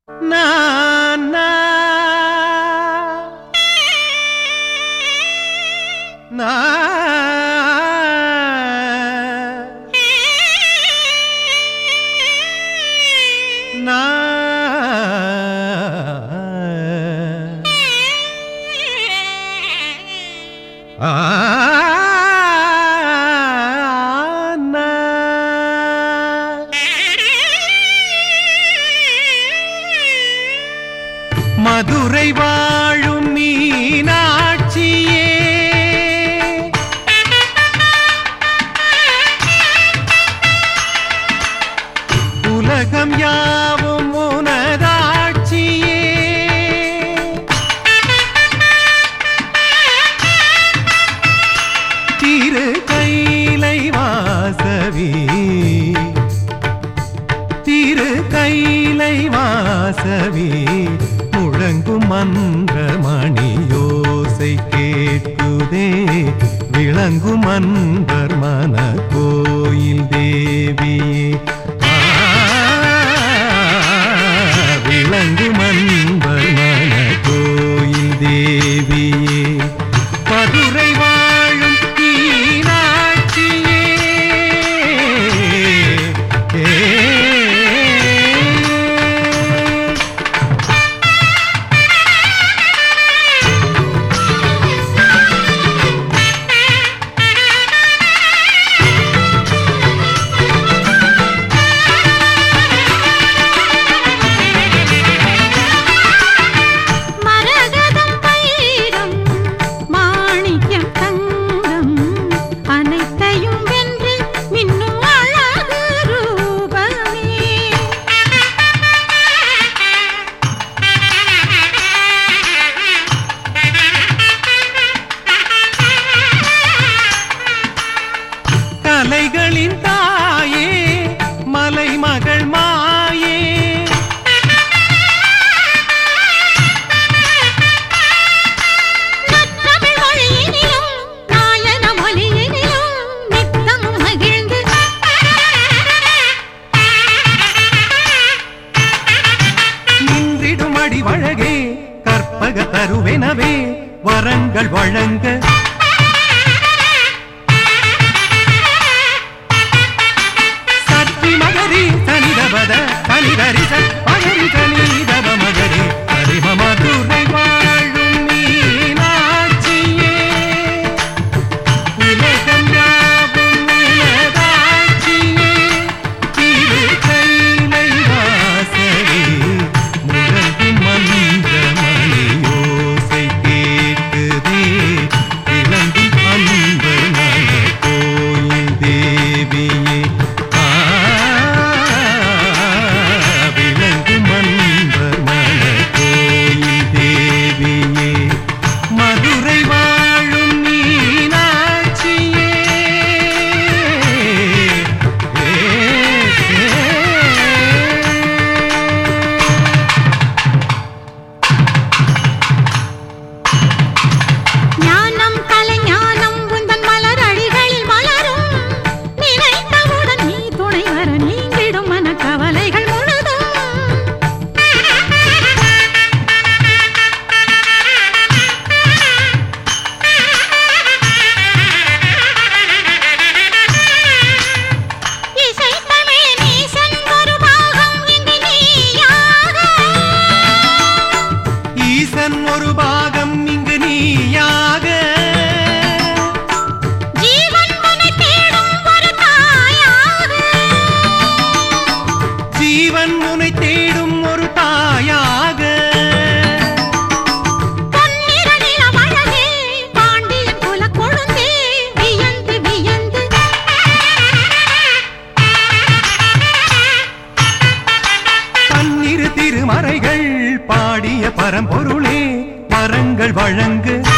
மதுரை வாழும் மீனாட்சியே உலகம் யாவும் உனதாட்சியே திரு கைலை வாசவி திரு கைலை வாசவி முழங்கும் மன்ற மணியோசை கேட்குதே விளங்கும் அன்பர் மன கோயில் தேவியே ஆ, விளங்கும் அன்பர் மன கோயில் தேவியே மதுரை வாழும் மீனாட்சியே ஏ மரகதம் பயிரும் மாணிக்கம் தங்கம் அனைத்தையும் வென்று மின்னும் அழகு ரூபமே கலைகளின் தாயே மலைமகள் மாயே நற்றமிழ் மொழியினிலும் நாயன மொழியினிலும் நித்தமும் மகிழ்ந்து நின்றிடும் அடிவழகே கற்பக தருவெனவே வரங்கள் வழங்க சற்றி மகரி தனிதபத தனிதரி மகரி தனிதப மகரி ஹரிம மதுரை வாழும் மீனாட்சியே உலகம் யாவும் உனதாட்சியே திரு கைலை வாசலே முழங்கும் மன்ற மணியோசை கேட்குதே விளங்கும் அன்பர் மன கோயில் தேவியே ஆ, விளங்கும் அன்பர் மன கோயில் தேவியே மதுரை வாழும் மீனாட்சியே ஞானம் கலைஞானம் உந்தன் மலர் அழிகளில் மலரும் நினைத்தவுடன் நீ துணை வர நீங்கிடும் மன கவலைகள் முழுதும் இசைத்தமிழ் நீசன் ஒரு பாகம் இங்கு நீயாக ஈசன் ஒரு பாகம் இங்கு நீயாக ஜீவன் உன்னை தேடும் ஒரு தாயாக ஜீவன் உனை தேடும் ஒரு தாயாக பொன்னிற நிலமழகே பாண்டியன் குலக் கொழுந்தே வியந்து வியந்து பன்னிரு திருமறைகள் பாடிய பரம்பொருளே வரங்கள் வழங்கு